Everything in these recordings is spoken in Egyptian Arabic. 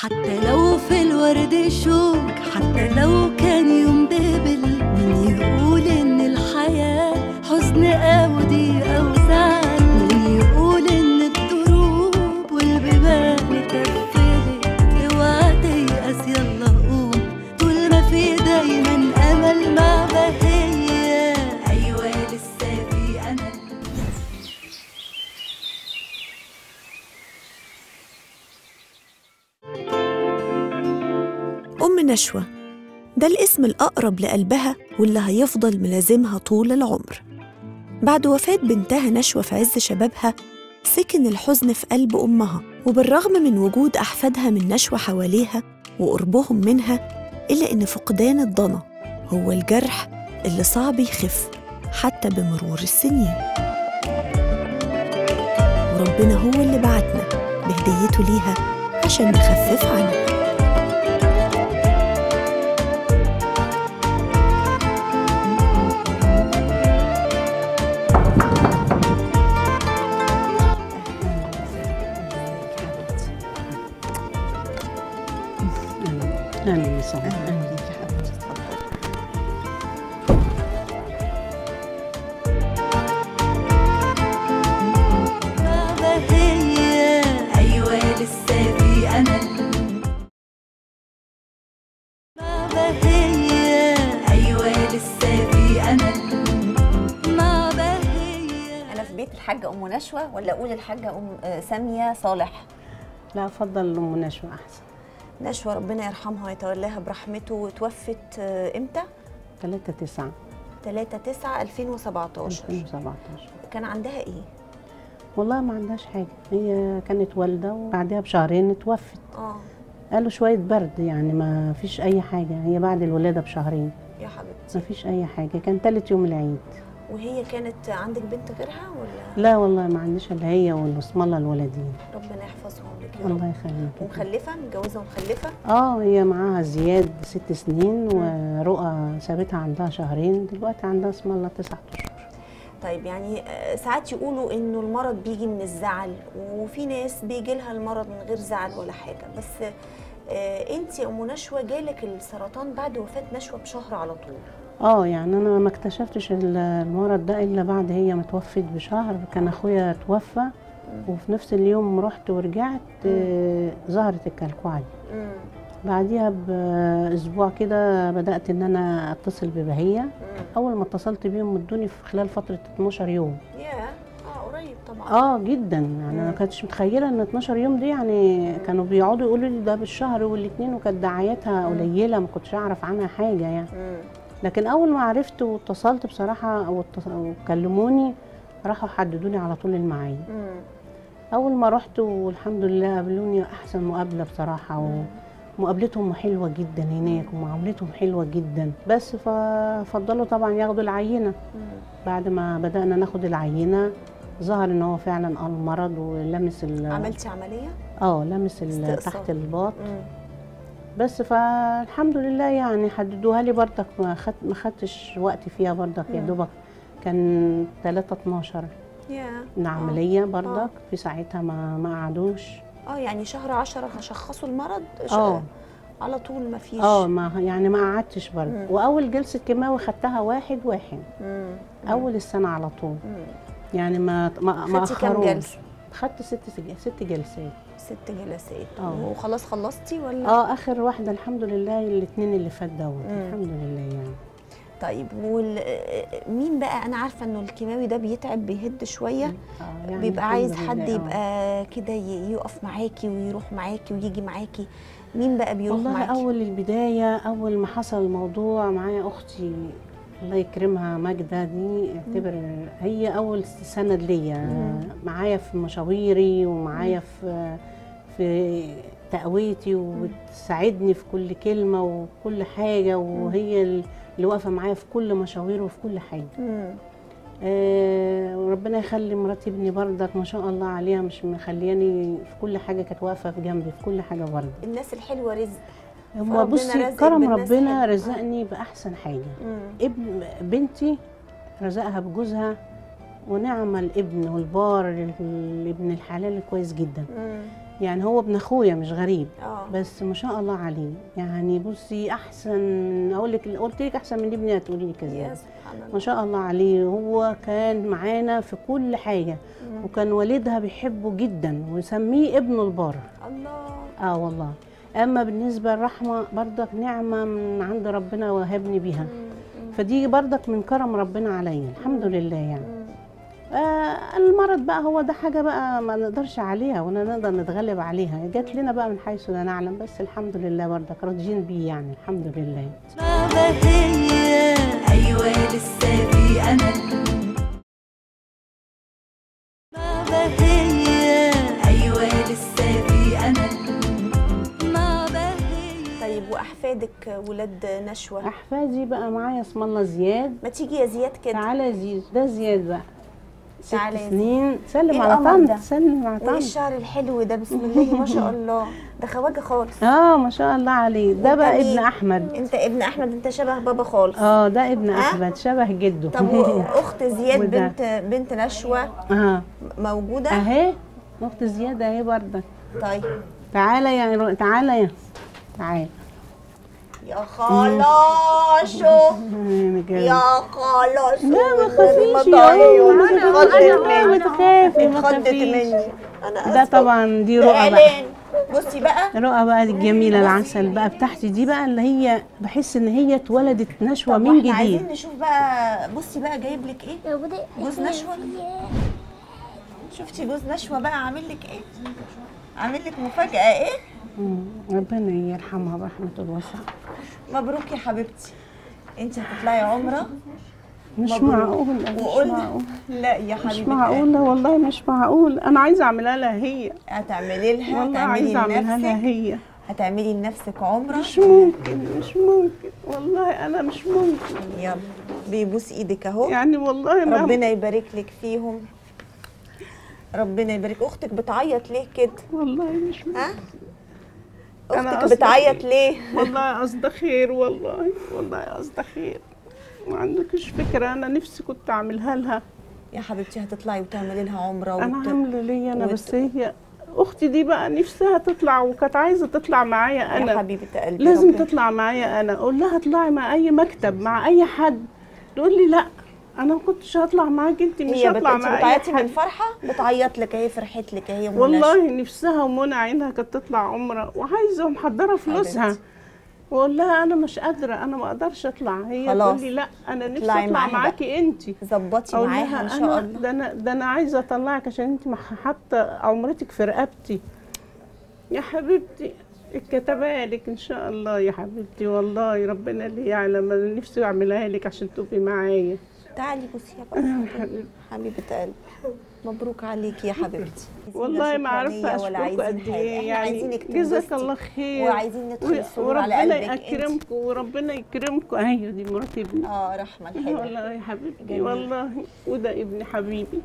حتى لو في الورد شوك حتى لو كان يوم دبل مين يقول ان الحياة حزن او ضيق او زعل مين يقول ان الدروب والبيبان اتقفلت اوعى تيأس يلا قوم طول ما في دايما امل مع بهية ايوه لسه في امل أم نشوى ده الاسم الأقرب لقلبها واللي هيفضل ملازمها طول العمر بعد وفاة بنتها نشوى في عز شبابها سكن الحزن في قلب أمها وبالرغم من وجود أحفادها من نشوى حواليها وقربهم منها إلا إن فقدان الضنا هو الجرح اللي صعب يخف حتى بمرور السنين وربنا هو اللي بعتنا بهديته ليها عشان نخفف عنها اهلا وسهلا اهلا بيك يا حبيبتي اتفضلي مع بهية أيوة لسه في أمل مع بهية أيوة لسه في أمل مع بهية انا في بيت الحاجه ام نشوى ولا اقول الحاجه ام آه، ساميه صالح لا افضل ام نشوى احسن نشوى ربنا يرحمها ويتولاها برحمته وتوفت آه، امتى 3 9 3 9 2017 2017 كان عندها ايه والله ما عندهاش حاجه هي كانت والده وبعدها بشهرين اتوفت اه قالوا شويه برد يعني ما فيش اي حاجه هي بعد الولاده بشهرين يا حبيبتي ما فيش اي حاجه كان تالت يوم العيد وهي كانت عندك بنت غيرها ولا لا والله ما عنديش الا هي والبسم الله الولدين ربنا يحفظهم لك يا رب الله يخليك ومخلفه متجوزه ومخلفه اه هي معاها زياد ست سنين ورؤى سابتها عندها شهرين دلوقتي عندها اسم الله تسعة اشهر طيب يعني آه، ساعات يقولوا انه المرض بيجي من الزعل وفي ناس بيجي لها المرض من غير زعل ولا حاجه بس انت يا ام نشوى جالك السرطان بعد وفاه نشوى بشهر على طول اه يعني انا ما اكتشفتش ال- المرض ده الا بعد هي متوفت بشهر كان اخويا توفى وفي نفس اليوم رحت ورجعت آه، ظهرت الكلكوعه دي امم بعديها باسبوع كده بدات ان انا اتصل ببهيه اول ما اتصلت بيهم ادوني في خلال فتره 12 يوم يا اه قريب طبعا اه جدا يعني انا ما كنتش متخيله ان 12 يوم دي يعني كانوا بيقعدوا يقولوا لي ده بالشهر والاثنين وكانت دعايتها قليله ما كنتش اعرف عنها حاجه يعني مم. لكن اول ما عرفت واتصلت بصراحه واتص- وكلموني راحوا حددوني على طول الميعاد مم. اول ما رحت والحمد لله قابلوني احسن مقابله بصراحه ومقابلتهم حلوه جدا هناك ومعاملتهم حلوه جدا بس ففضلوا طبعا ياخدوا العينه مم. بعد ما بدانا ناخد العينه ظهر ان هو فعلا اه المرض ولمس ال عملتي عمليه اه لمس ال- استئصال. تحت الباط مم. بس فالحمد لله يعني حددوها لي برضك ما خد ما خدتش وقت فيها برضك يا مم. دوبك كان 3 12 يا العمليه برضك آه. في ساعتها ما ما قعدوش اه يعني شهر عشرة هشخصوا المرض ش- اه على طول ما فيش اه ما يعني ما قعدتش برضه مم. واول جلسه كيماوي خدتها واحد واحد مم. اول السنه على طول مم. يعني ما ما ما خدتي كام أخروش. جلسه خدت ست سج- ست جلسات ست جلسات آه. وخلاص خلصتي ولا اه اخر واحده الحمد لله الاثنين اللي فات دوت مم. الحمد لله يعني طيب وال... مين بقى انا عارفه انه الكيماوي ده بيتعب بيهد شويه آه يعني بيبقى الحمد عايز لله، حد آه. يبقى كده ي- يقف معاكي ويروح معاكي ويجي معاكي مين بقى بيروح والله معاكي اول البدايه اول ما حصل الموضوع معايا اختي الله يكرمها ماجده دي اعتبر هي اول سند ليا معايا في مشاويري ومعايا في في تقويتي وتساعدني في كل كلمه وكل حاجه وهي اللي واقفه معايا في كل مشاوير وفي كل حاجه مم. آه وربنا يخلي مرات ابني بردك ما شاء الله عليها مش مخلياني في كل حاجه كانت واقفه في جنبي في كل حاجه برضه الناس الحلوه رزق هو فربنا بصي رزقك كرم بالناس ربنا حلوة. رزقني باحسن حاجه مم. ابن بنتي رزقها بجوزها ونعم الابن والبار ال- ابن الحلال كويس جدا مم. يعني هو ابن اخويا مش غريب اه بس ما شاء الله عليه يعني بصي احسن اقول لك قلت لك احسن من ابني هتقولي لي يا كذا سبحان ما الله شاء الله عليه هو كان معانا في كل حاجه مم. وكان والدها بيحبه جدا ويسميه ابنه البار الله اه والله اما بالنسبه للرحمه برضك نعمه من عند ربنا وهبني بيها مم. مم. فدي برضك من كرم ربنا عليا الحمد لله يعني مم. آه المرض بقى هو ده حاجه بقى ما نقدرش عليها ولا نقدر نتغلب عليها جات لنا بقى من حيث لا نعلم بس الحمد لله برضك راضيين بيه يعني الحمد لله ما بهية أيوة لسه في أمل ما بهية أيوة لسه في أمل ما بهية طيب واحفادك ولاد نشوه احفادي بقى معايا اسم الله زياد ما تيجي يا زياد كده تعالى يا زياد ده زياد بقى ست تعالى يا زياد. سنين سلم إيه على القمر طنط ده؟ سلم على وايه طنط الشعر الحلو ده بسم الله ما شاء الله ده خواجه خالص اه ما شاء الله عليه ده وأنت بقى مين؟ ابن احمد انت ابن احمد انت شبه بابا خالص اه ده ابن ها؟ احمد شبه جده طب واخت زياد وده. بنت بنت نشوه اه موجوده اهي اخت زياد اهي برضك طيب تعالى يا رو... تعالى يا تعالى يا خلاشو يا خلاص لا ما تخافيش يا عمر ما تخافي ما اتخضت تخافيش مني انا ده طبعا دي رؤى بقى إعلان. بصي بقى رؤى بقى دي الجميله العسل بقى بتاعتي دي بقى اللي هي بحس ان هي اتولدت نشوه طب من واحنا جديد عايزين نشوف بقى بصي بقى جايب لك ايه جوز نشوه شفتي جوز نشوه بقى عامل لك ايه عامل لك مفاجاه ايه مم. ربنا يرحمها برحمته الواسعه مبروك يا حبيبتي انت هتطلعي عمره مش مبروك. معقول مش وقلنا معقول لا يا مش حبيبتي معقولة والله مش معقول أنا عايزة أعملها لها هي هتعملي لها والله هتعملي عايزة أعملها لها لنفسك هي هتعملي لنفسك عمره مش ممكن مش ممكن والله أنا مش ممكن يلا بيبوس ايدك اهو يعني والله ما ربنا يبارك لك فيهم ربنا يبارك اختك بتعيط ليه كده والله مش ممكن ها أنا اختك قصدي- بتعيط ليه والله قصد خير والله والله قصد خير ما عندكش فكرة أنا نفسي كنت أعملها لها يا حبيبتي هتطلعي وتعملي لها عمره أنا وت... عاملة ليا أنا وت- بس هي أختي دي بقى نفسها تطلع وكانت عايزة تطلع معايا يا أنا حبيبه قلبي لازم ربنا- تطلع معايا انا اقول لها اطلعي مع اي مكتب مع اي حد تقول لي لا انا ما كنتش هطلع معاك انت مش هي بت... هطلع انت مع اي بتعيطي من حد فرحه بتعيط لك اهي فرحت لك اهي ومنى والله نفسها ومنى عينها كانت تطلع عمره وعايزه ومحضره فلوسها حبيبتي. واقول لها انا مش قادره انا ما اقدرش اطلع هي خلاص. تقول لي لا انا نفسي اطلعي اطلع معاها معاكي انت ظبطي اقول معاها لها ان شاء انا الله ده انا ده انا عايزه اطلعك عشان انت مح- حاطه عمرتك في رقبتي يا حبيبتي اتكتبها لك ان شاء الله يا حبيبتي والله ربنا اللي يعلم انا نفسي اعملها لك عشان تبقي معايا تعالي بصي يا بابا يا حبيبتي حبيبه قلبي مبروك عليكي يا حبيبتي والله ما عارفه شكرانية ولا اشكركم عايزين قد حاجة. ايه احنا يعني عايزينك جزاك تنبسطي الله خير وعايزين ندخل و- السرور على وربنا قلبك انت. يكرمكم وربنا يكرمكم ايوه دي مرات ابني اه رحمه الحلوه والله يا حبيبتي جميل. والله وده ابن حبيبي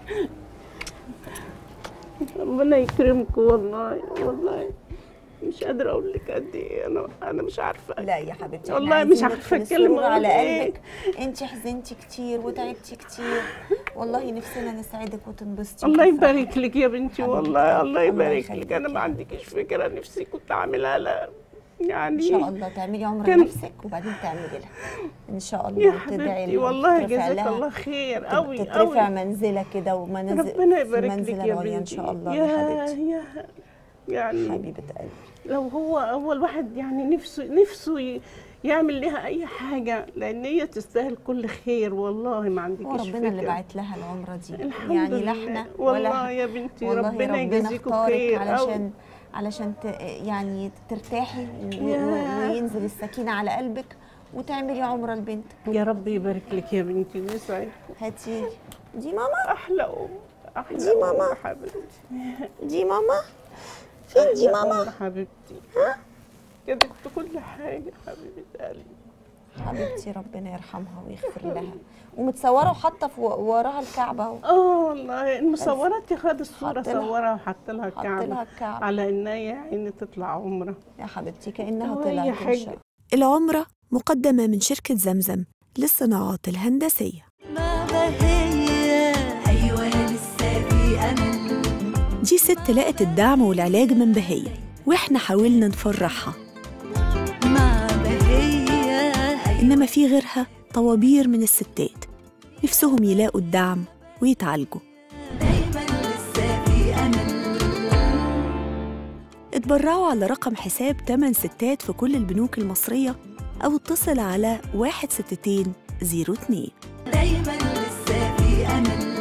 ربنا يكرمكم والله والله مش قادره اقول لك قد ايه انا انا مش عارفه لا يا حبيبتي احنا والله عايزين مش عارفة ندخل أتكلم السرور أقول على إيه. قلبك انت حزنتي كتير وتعبتي كتير والله نفسنا نسعدك وتنبسطي الله وتفرحي. يبارك لك يا بنتي حبيبتي والله قلبي، الله الله يبارك يخليك لك انا يا ما حبيبتي. عندكش فكره نفسي كنت اعملها لها يعني ان شاء الله تعملي عمره كان- لنفسك وبعدين تعملي لها ان شاء الله يا وتدعي حبيبتي لها والله وترفع جزاك لها الله خير تت- قوي تترفع قوي منزلة كده ومنازل ربنا في يبارك لك المنزلة يا العليا ان بنتي شاء الله يا يا حبيبتي يا يعني حبيبة قلبي لو هو هو الواحد يعني نفسه نفسه ي- يعمل لها اي حاجه لان هي تستاهل كل خير والله ما عندكش هو ربنا اللي فكرة. بعت لها العمرة دي الحمد يعني لله. لا احنا والله ولا يا بنتي والله ربنا ربنا يجازيكم اختارك خير علشان علشان ت... يعني ترتاحي و... و... يا. وينزل السكينة على قلبك وتعملي عمرة لبنتك يا رب يبارك لك يا بنتي ويسعدك هاتي دي ماما احلى ام احلى دي أم ماما. يا حبيبتي دي ماما فين دي أحلى ماما أم حبيبتي كتبت كل حاجه حبيبه قلبي حبيبتي ربنا يرحمها ويغفر لها ومتصورة وحاطة في وراها الكعبة اهو اه والله المصورات يا خد الصوره حط لها- صورها وحط لها حط الكعبه لها الكعبة على انها يا عيني تطلع عمره يا حبيبتي كأنها وهي طلعت إن حاجة. شاء العمرة مقدمة من شركة زمزم للصناعات الهندسية ما بهية أيوة لسه في أمل دي ست لقت الدعم والعلاج من بهية وإحنا حاولنا نفرحها مع بهية إنما في غيرها طوابير من الستات نفسهم يلاقوا الدعم ويتعالجوا دايما لسه في أمل اتبرعوا على رقم حساب 8 ستات في كل البنوك المصرية أو اتصل على 16202 دايما لسه في أمل